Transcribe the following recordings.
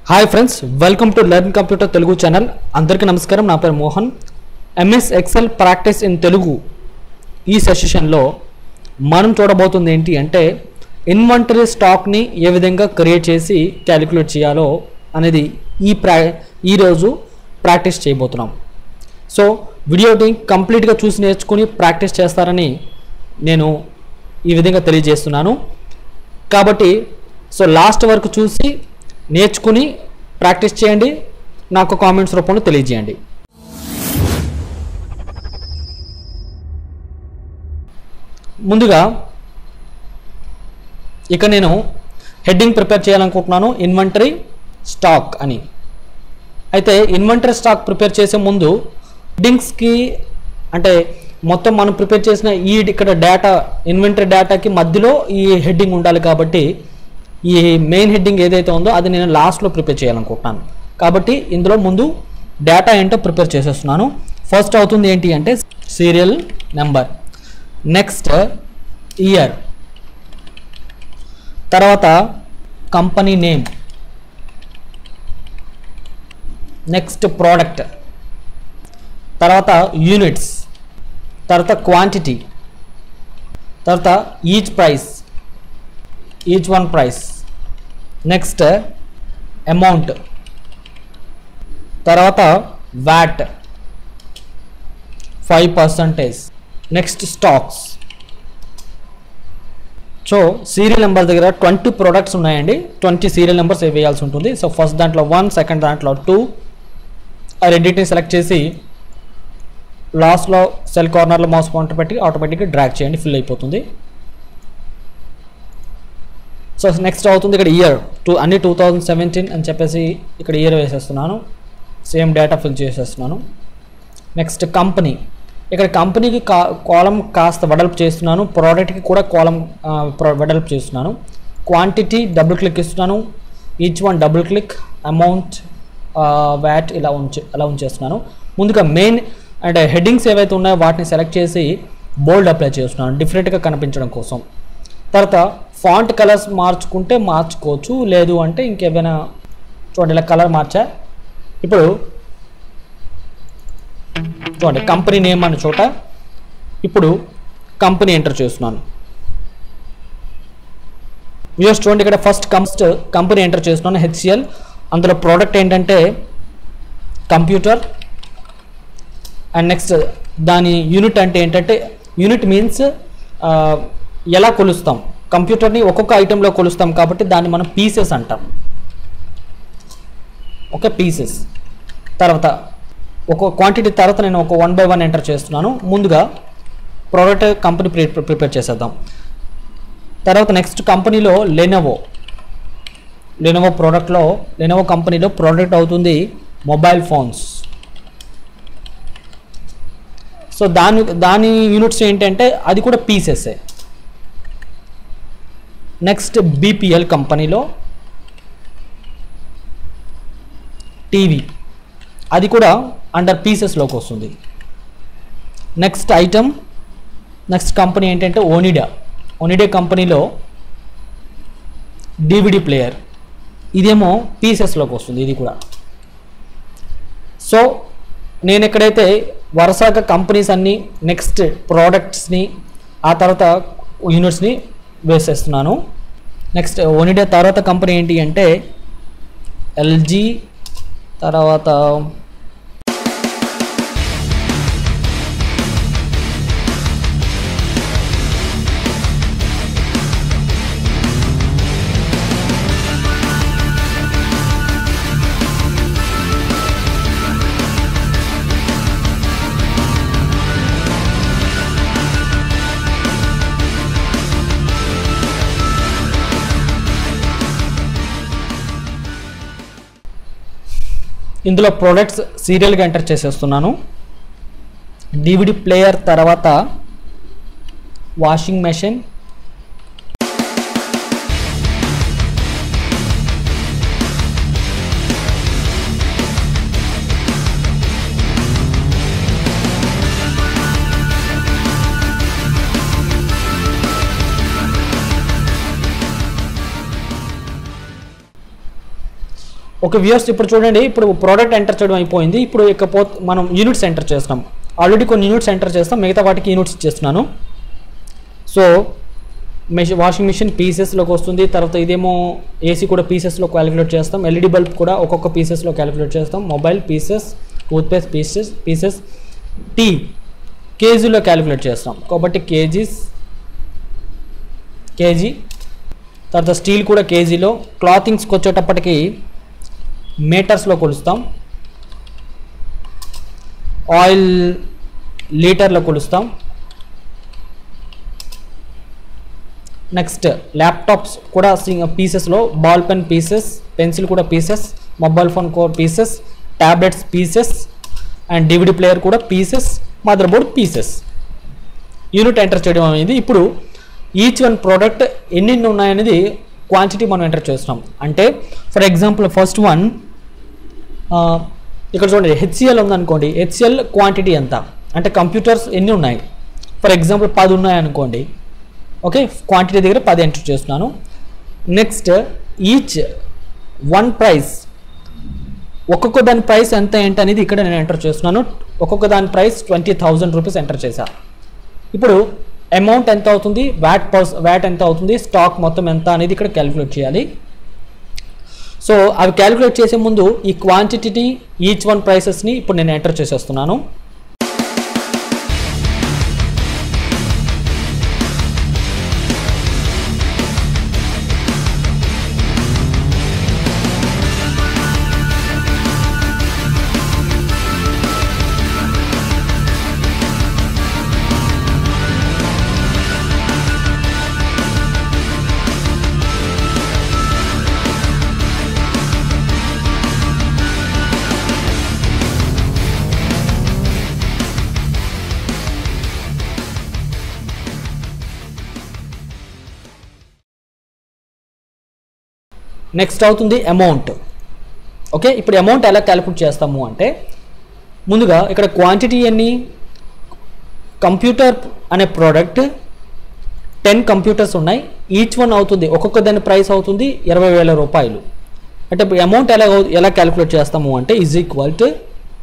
hi friends welcome to learn computer Telugu channel అందరికీ నమస్కారం నా పేరు Mohan MS Excel practice in Telugu ఈ సెషన్లో మనం చూడబోతుంది ఏంటి అంటే ఇన్వెంటరీ స్టాక్ని ఏ విధంగా క్రియేట్ చేసి క్యాలిక్యులేట్ చేయాలో అనేది ఈ ప్రా ఈరోజు ప్రాక్టీస్ చేయబోతున్నాం సో వీడియోని కంప్లీట్గా చూసి నేర్చుకుని ప్రాక్టీస్ చేస్తారని నేను ఈ విధంగా తెలియజేస్తున్నాను కాబట్టి సో లాస్ట్ వరకు చూసి నేర్చుకుని ప్రాక్టీస్ చేయండి నాకు కామెంట్స్ రూపంలో తెలియజేయండి ముందుగా ఇక నేను హెడ్డింగ్ ప్రిపేర్ చేయాలనుకుంటున్నాను ఇన్వెంటరీ స్టాక్ అని అయితే ఇన్వెంటరీ స్టాక్ ప్రిపేర్ చేసే ముందు హెడ్డింగ్స్కి అంటే మొత్తం మనం ప్రిపేర్ చేసిన ఈ ఇక్కడ డేటా ఇన్వెంటరీ డేటాకి మధ్యలో ఈ హెడ్డింగ్ ఉండాలి కాబట్టి ఈ మెయిన్ హెడ్డింగ్ ఏదైతే ఉందో అది నేను లాస్ట్లో ప్రిపేర్ చేయాలనుకుంటున్నాను కాబట్టి ఇందులో ముందు డేటా ఏంటో ప్రిపేర్ చేసేస్తున్నాను ఫస్ట్ అవుతుంది ఏంటి అంటే సీరియల్ నెంబర్ నెక్స్ట్ ఇయర్ తర్వాత కంపెనీ నేమ్ నెక్స్ట్ ప్రోడక్ట్ తర్వాత యూనిట్స్ తర్వాత క్వాంటిటీ తర్వాత each price each one price next amount తర్వాత VAT five percentage next stocks so serial number దగ్గర ట్వంటీ ప్రొడక్ట్స్ ఉన్నాయండి ట్వంటీ సీరియల్ నెంబర్స్ వేయాల్సి ఉంటుంది సో ఫస్ట్ దాంట్లో వన్ సెకండ్ దాంట్లో టూ ఆ రెండింటిని సెలెక్ట్ చేసి లాస్ట్లో సెల్ కార్నర్లో మౌస్ పాయింటర్ పెట్టి ఆటోమేటిక్గా డ్రాగ్ చేయండి ఫిల్ అయిపోతుంది సో నెక్స్ట్ అవుతుంది ఇక్కడ ఇయర్ టూ అన్ని టూ థౌజండ్ సెవెంటీన్ అని చెప్పేసి ఇక్కడ ఇయర్ వేసేస్తున్నాను సేమ్ డేటా ఫిల్ చేసేస్తున్నాను నెక్స్ట్ కంపెనీ ఇక్కడ కంపెనీకి కా కాలం కాస్త వెడల్పు చేస్తున్నాను ప్రోడక్ట్కి కూడా కాలం వెడల్పు చేస్తున్నాను క్వాంటిటీ డబుల్ క్లిక్ ఇస్తున్నాను each one double click amount VAT ఇలా ఉంచే అలా ఉంచేస్తున్నాను ముందుగా మెయిన్ అంటే హెడ్డింగ్స్ ఏవైతే ఉన్నాయో వాటిని సెలెక్ట్ చేసి బోల్డ్ అప్లై చేస్తున్నాను డిఫరెంట్గా కనిపించడం కోసం తర్వాత ఫాంట్ కలర్స్ మార్చుకుంటే మార్చుకోవచ్చు లేదు అంటే ఇంకేమైనా చూడండి ఇలా కలర్ మార్చా ఇప్పుడు చూడండి కంపెనీ నేమ్ అనే చోట ఇప్పుడు కంపెనీ ఎంటర్ చేస్తున్నాను వ్యూస్ చూడండి ఇక్కడ ఫస్ట్ కంస్ట్ కంపెనీ ఎంటర్ చేస్తున్నాను హెచ్సిఎల్ అందులో ప్రోడక్ట్ ఏంటంటే కంప్యూటర్ అండ్ నెక్స్ట్ దాని యూనిట్ అంటే ఏంటంటే యూనిట్ మీన్స్ ఎలా కొలుస్తాం కంప్యూటర్ని ఒక్కొక్క ఐటెంలో కొలుస్తాం కాబట్టి దాన్ని మనం పీసెస్ అంటాం ఓకే పీసెస్ తర్వాత ఒక క్వాంటిటీ తర్వాత నేను ఒక వన్ బై వన్ ఎంటర్ చేస్తున్నాను ముందుగా ప్రోడక్ట్ కంపెనీ ప్రిపేర్ చేసేద్దాం తర్వాత నెక్స్ట్ కంపెనీలో లెనోవో లెనోవో ప్రోడక్ట్లో లెనోవో కంపెనీలో ప్రోడక్ట్ అవుతుంది మొబైల్ ఫోన్స్ సో దాని దాని యూనిట్స్ ఏంటంటే అది కూడా పీసెస్సే నెక్స్ట్ బీపీఎల్ కంపెనీలో టీవీ అది కూడా అండర్ పీసెస్లోకి వస్తుంది నెక్స్ట్ ఐటమ్ నెక్స్ట్ కంపెనీ ఏంటంటే ఓనిడా ఓనిడా కంపెనీలో డివిడి ప్లేయర్ ఇదేమో పీసెస్లోకి వస్తుంది ఇది కూడా సో నేను ఎక్కడైతే వరుసగా కంపెనీస్ అన్నీ నెక్స్ట్ ప్రోడక్ట్స్ని ఆ తర్వాత యూనిట్స్ని వేసేస్తున్నాను నెక్స్ట్ ఓనిడే తర్వాత కంపెనీ ఏంటి అంటే ఎల్జీ తర్వాత ఇందులో ప్రోడక్ట్స్ సీరియల్గా ఎంటర్ చేసేస్తున్నాను డివిడి ప్లేయర్ తర్వాత వాషింగ్ మెషిన్ ఒక వ్యూర్స్ ఇప్పుడు చూడండి ఇప్పుడు ప్రోడక్ట్ ఎంటర్ చేయడం అయిపోయింది ఇప్పుడు ఇకపో మనం యూనిట్స్ ఎంటర్ చేస్తాం ఆల్రెడీ కొన్ని యూనిట్స్ ఎంటర్ చేస్తాం మిగతా వాటికి యూనిట్స్ ఇచ్చేస్తున్నాను సో మెషిన్ వాషింగ్ మిషన్ పీసెస్లోకి వస్తుంది తర్వాత ఇదేమో ఏసీ కూడా పీసెస్లో క్యాలిక్యులేట్ చేస్తాం ఎల్ఈడి బల్బ్ కూడా ఒక్కొక్క పీసెస్లో క్యాలిక్యులేట్ చేస్తాం mobile pieces toothpaste pieces pieces tea కేజీలో క్యాలిక్యులేట్ చేస్తాం కాబట్టి కేజీస్ కేజీ తర్వాత స్టీల్ కూడా కేజీలో క్లాతింగ్స్కి వచ్చేటప్పటికి మీటర్స్లో కొలుస్తాం ఆయిల్ లీటర్లో కొలుస్తాం నెక్స్ట్ ల్యాప్టాప్స్ కూడా పీసెస్లో బాల్ పెన్ పీసెస్ పెన్సిల్ కూడా పీసెస్ మొబైల్ ఫోన్ కో pieces tablets pieces and DVD player కూడా pieces motherboard pieces unit enter చేయడం అనేది ఇప్పుడు ఈచ్ వన్ ప్రోడక్ట్ ఎన్ని ఉన్నాయనేది క్వాంటిటీ మనం ఎంటర్ చేస్తున్నాం అంటే ఫర్ ఎగ్జాంపుల్ ఫస్ట్ వన్ ఇక్కడ చూడండి హెచ్సిఎల్ ఉందనుకోండి హెచ్సిఎల్ క్వాంటిటీ ఎంత అంటే కంప్యూటర్స్ ఎన్ని ఉన్నాయి ఫర్ ఎగ్జాంపుల్ పది ఉన్నాయి అనుకోండి ఓకే క్వాంటిటీ దగ్గర పది ఎంటర్ చేస్తున్నాను నెక్స్ట్ ఈచ్ వన్ ప్రైస్ ఒక్కొక్క దాని ప్రైస్ ఎంత ఏంటి అనేది ఇక్కడ నేను ఎంటర్ చేస్తున్నాను ఒక్కొక్క దాని price twenty thousand rupees enter చేశా ఇప్పుడు అమౌంట్ ఎంత అవుతుంది వ్యాట్ పర్స్ వ్యాట్ ఎంత అవుతుంది స్టాక్ మొత్తం ఎంత అనేది ఇక్కడ క్యాలిక్యులేట్ చేయాలి సో అవి క్యాలిక్యులేట్ చేసే ముందు ఈ క్వాంటిటీని ఈచ్ వన్ ప్రైసెస్ని ఇప్పుడు నేను ఎంటర్ చేసేస్తున్నాను నెక్స్ట్ అవుతుంది అమౌంట్ ఓకే ఇప్పుడు అమౌంట్ ఎలా క్యాలిక్యులేట్ చేస్తాము అంటే ముందుగా ఇక్కడ క్వాంటిటీ ఎన్ని కంప్యూటర్ అనే ప్రోడక్ట్ టెన్ కంప్యూటర్స్ ఉన్నాయి ఈచ్ వన్ అవుతుంది ఒక్కొక్క దాని ప్రైస్ అవుతుంది ఇరవై వేల రూపాయలు అంటే ఇప్పుడు అమౌంట్ ఎలా అవు- ఎలా క్యాలిక్యులేట్ చేస్తాము అంటే is equal to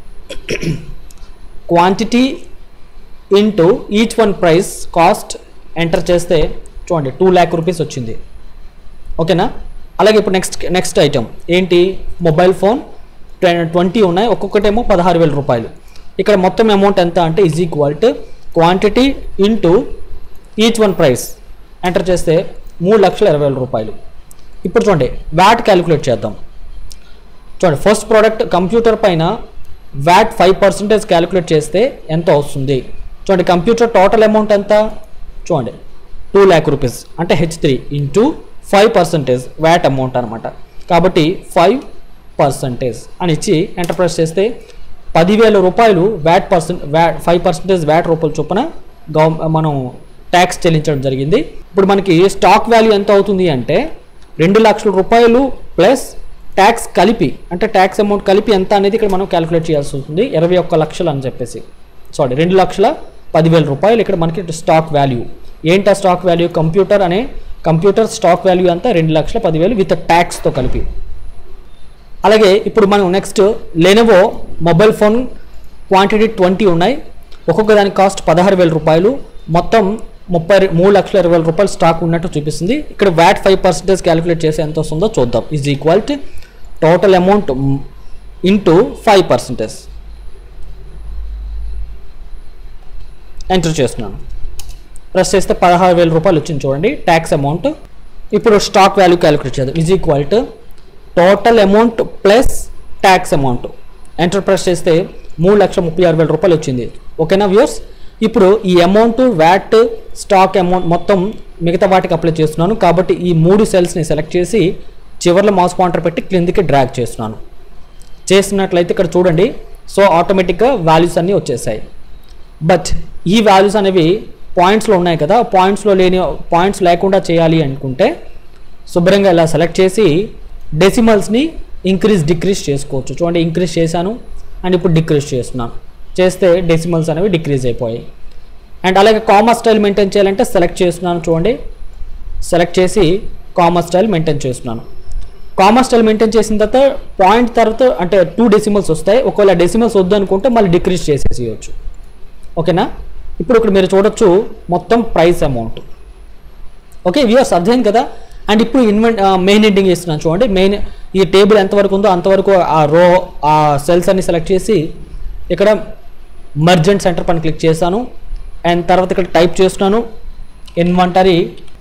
quantity into each one price cost enter చేస్తే చూడండి టూ ల్యాక్ రూపీస్ వచ్చింది ఓకేనా అలాగే ఇప్పుడు నెక్స్ట్ నెక్స్ట్ ఐటమ్ ఏంటి మొబైల్ ఫోన్ ట్వంటీ ఉన్నాయి ఒక్కొక్కటేమో పదహారు వేల రూపాయలు ఇక్కడ మొత్తం అమౌంట్ ఎంత అంటే is equal to quantity into each one price enter చేస్తే మూడు లక్షల ఇరవై వేల రూపాయలు ఇప్పుడు చూడండి వ్యాట్ క్యాలిక్యులేట్ చేద్దాం చూడండి ఫస్ట్ ప్రోడక్ట్ కంప్యూటర్ పైన వ్యాట్ ఫైవ్ పర్సెంటేజ్ క్యాలిక్యులేట్ చేస్తే ఎంత వస్తుంది చూడండి కంప్యూటర్ టోటల్ అమౌంట్ ఎంత చూడండి టూ ల్యాక్ రూపీస్ అంటే H three into five percentage VAT amount అనమాట కాబట్టి ఫైవ్ పర్సంటేజ్ అని ఇచ్చి ఎంటర్ప్రైజ్ చేస్తే పదివేల రూపాయలు VAT percent VAT five percentage VAT రూపాయల చొప్పున గవ మనం ట్యాక్స్ చెల్లించడం జరిగింది ఇప్పుడు మనకి స్టాక్ వాల్యూ ఎంత అవుతుంది అంటే రెండు లక్షల రూపాయలు ప్లస్ ట్యాక్స్ కలిపి అంటే ట్యాక్స్ అమౌంట్ కలిపి ఎంత అనేది ఇక్కడ మనం క్యాలిక్యులేట్ చేయాల్సి వస్తుంది ఇరవై ఒక్క లక్షలు అని చెప్పేసి సారీ రెండు లక్షల పదివేల రూపాయలు ఇక్కడ మనకి స్టాక్ వాల్యూ ఏంటి ఆ స్టాక్ వాల్యూ కంప్యూటర్ అనే కంప్యూటర్ స్టాక్ వాల్యూ అంతా రెండు లక్షల పదివేలు విత్ ట్యాక్స్తో కలిపి అలాగే ఇప్పుడు మనం next Lenovo mobile phone quantity twenty ఉన్నాయి ఒక్కొక్క దాని కాస్ట్ పదహారు వేల రూపాయలు మొత్తం ముప్పై రె- మూడు లక్షల ఇరవై వేల రూపాయలు స్టాక్ ఉన్నట్టు చూపిస్తుంది ఇక్కడ వ్యాట్ ఫైవ్ పర్సెంటేజ్ క్యాలిక్యులేట్ చేసి ఎంత వస్తుందో చూద్దాం is equal to total amount into five percentage enter చేస్తున్నాను ప్రెస్ చేస్తే పదహారు వేల రూపాయలు వచ్చింది చూడండి ట్యాక్స్ అమౌంట్ ఇప్పుడు స్టాక్ వాల్యూ క్యాలిక్యులేట్ చేద్దాం is equal to total amount plus tax amount enter press చేస్తే మూడు లక్షల ముప్పై ఆరు వేల రూపాయలు వచ్చింది ఓకేనా వ్యూర్స్ ఇప్పుడు ఈ అమౌంట్ వ్యాట్ స్టాక్ అమౌంట్ మొత్తం మిగతా వాటికి అప్లై చేస్తున్నాను కాబట్టి ఈ మూడు సెల్స్ని సెలెక్ట్ చేసి చివర్లో మౌస్ పాయింటర్ పెట్టి క్రిందికి డ్రాగ్ చేస్తున్నాను చేసినట్లయితే ఇక్కడ చూడండి సో ఆటోమేటిక్గా వాల్యూస్ అన్నీ వచ్చేసాయి బట్ ఈ వాల్యూస్ అనేవి పాయింట్స్లో ఉన్నాయి కదా పాయింట్స్లో లేని పాయింట్స్ లేకుండా చేయాలి అనుకుంటే శుభ్రంగా ఇలా సెలెక్ట్ చేసి డెసిమల్స్ని ఇంక్రీజ్ డిక్రీజ్ చేసుకోవచ్చు చూడండి ఇంక్రీజ్ చేశాను అండ్ ఇప్పుడు డిక్రీజ్ చేస్తున్నాను చేస్తే డెసిమల్స్ అనేవి డిక్రీజ్ అయిపోయాయి అండ్ అలాగే కామా స్టైల్ మెయింటైన్ చేయాలంటే సెలెక్ట్ చేస్తున్నాను చూడండి సెలెక్ట్ చేసి కామా స్టైల్ మెయింటైన్ చేస్తున్నాను కామా స్టైల్ మెయింటైన్ చేసిన తర్వాత పాయింట్ తర్వాత అంటే టూ డెసిమల్స్ వస్తాయి ఒకవేళ డెసిమల్స్ వద్దు అనుకుంటే మళ్ళీ డిక్రీజ్ చేసేసేయచ్చు ఓకేనా ఇప్పుడు ఇక్కడ మీరు చూడొచ్చు మొత్తం ప్రైస్ అమౌంట్ ఓకే వ్యూవర్స్ అర్థం కదా అండ్ ఇప్పుడు ఇన్వెంట్ మెయిన్ ఎండింగ్ చేస్తున్నాను చూడండి మెయిన్ ఈ టేబుల్ ఎంతవరకు ఉందో అంతవరకు ఆ రో ఆ సెల్స్ అన్ని సెలెక్ట్ చేసి ఇక్కడ మర్జెంట్ సెంటర్ పని క్లిక్ చేశాను అండ్ తర్వాత ఇక్కడ టైప్ చేస్తున్నాను ఇన్వెంటరీ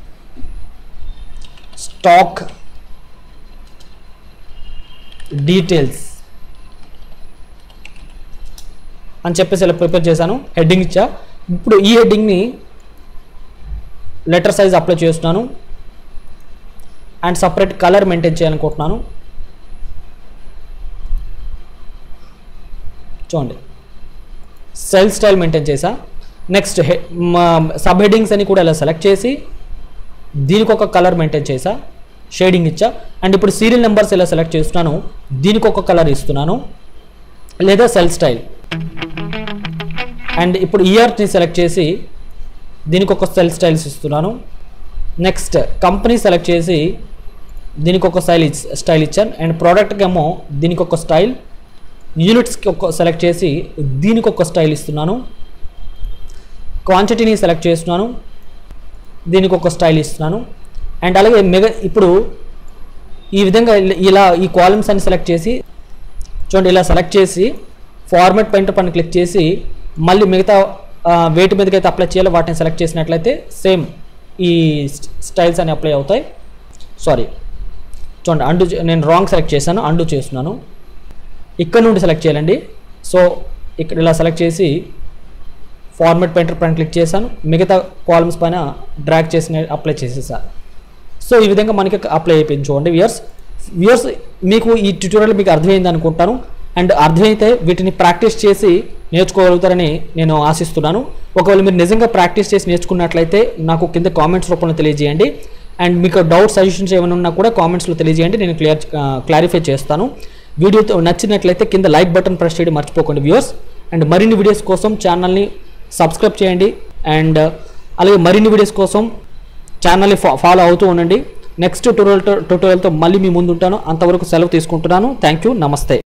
స్టాక్ డీటెయిల్స్ అని చెప్పేసి ఇలా ప్రిపేర్ చేశాను హెడ్డింగ్ ఇచ్చా ఇప్పుడు ఈ హెడ్డింగ్ని లెటర్ సైజ్ అప్లై చేస్తున్నాను అండ్ సపరేట్ కలర్ మెయింటైన్ చేయాలనుకుంటున్నాను చూడండి సెల్ స్టైల్ మెయింటైన్ చేసా నెక్స్ట్ సబ్ హెడ్డింగ్స్ అని కూడా ఇలా సెలెక్ట్ చేసి దీనికి ఒక కలర్ మెయింటైన్ చేసా షేడింగ్ ఇచ్చా అండ్ ఇప్పుడు సీరియల్ నెంబర్స్ ఇలా సెలెక్ట్ చేస్తున్నాను దీనికి ఒక కలర్ ఇస్తున్నాను లేదా సెల్ స్టైల్ అండ్ ఇప్పుడు ఇయర్ని సెలెక్ట్ చేసి దీనికి ఒక సెల్ స్టైల్స్ ఇస్తున్నాను నెక్స్ట్ కంపెనీ సెలెక్ట్ చేసి దీనికి ఒక స్టైల్ ఇచ్ స్టైల్ ఇచ్చాను అండ్ ప్రోడక్ట్కి ఏమో దీనికి ఒక స్టైల్ యూనిట్స్కి ఒక సెలెక్ట్ చేసి దీనికి ఒక స్టైల్ ఇస్తున్నాను క్వాంటిటీని సెలెక్ట్ చేస్తున్నాను దీనికి ఒక స్టైల్ ఇస్తున్నాను అండ్ అలాగే మెగా ఇప్పుడు ఈ విధంగా ఇలా- ఇలా ఈ కాలమ్స్ అని సెలెక్ట్ చేసి చూడండి ఇలా సెలెక్ట్ చేసి ఫార్మాట్ పెయింటర్ పైన క్లిక్ చేసి మళ్ళీ మిగతా ఆ, వేటి మీదకి అయితే అప్లై చేయాలో వాటిని సెలెక్ట్ చేసినట్లయితే సేమ్ ఈ స్టైల్స్ అని అప్లై అవుతాయి సారీ చూడండి అండు నేను రాంగ్ సెలెక్ట్ చేశాను అండు చేస్తున్నాను ఇక్కడ నుండి సెలెక్ట్ చేయాలండి సో ఇక్కడ ఇలా సెలెక్ట్ చేసి ఫార్మాట్ పెయింటర్ పైన క్లిక్ చేశాను మిగతా కాలమ్స్ పైన డ్రాగ్ చేసిన అప్లై చేసేసాను సో ఈ విధంగా మనకి అప్లై అయిపోయింది చూడండి వ్యూయర్స్ వ్యూయర్స్ మీకు ఈ ట్యూటోరియల్ మీకు అర్థమైంది అనుకుంటాను అండ్ అర్థమైతే వీటిని ప్రాక్టీస్ చేసి నేర్చుకోగలుగుతారని నేను ఆశిస్తున్నాను ఒకవేళ మీరు నిజంగా ప్రాక్టీస్ చేసి నేర్చుకున్నట్లయితే నాకు కింద కామెంట్స్ రూపంలో తెలియజేయండి అండ్ మీకు డౌట్ సజెషన్స్ ఏమైనా ఉన్నా కూడా కామెంట్స్లో తెలియజేయండి నేను క్లియర్ క్లారిఫై చేస్తాను వీడియోతో నచ్చినట్లయితే కింద లైక్ బటన్ ప్రెస్ చేయడం మర్చిపోకండి వ్యూయర్స్ అండ్ మరిన్ని వీడియోస్ కోసం ఛానల్ని సబ్స్క్రైబ్ చేయండి అండ్ అలాగే మరిన్ని వీడియోస్ కోసం ఛానల్ని ఫా ఫాలో అవుతూ ఉండండి నెక్స్ట్ ట్యూటోరియల్ ట్యూటోరియల్తో మళ్ళీ మీ ముందు ఉంటాను అంతవరకు సెలవు తీసుకుంటున్నాను థ్యాంక్ యూ నమస్తే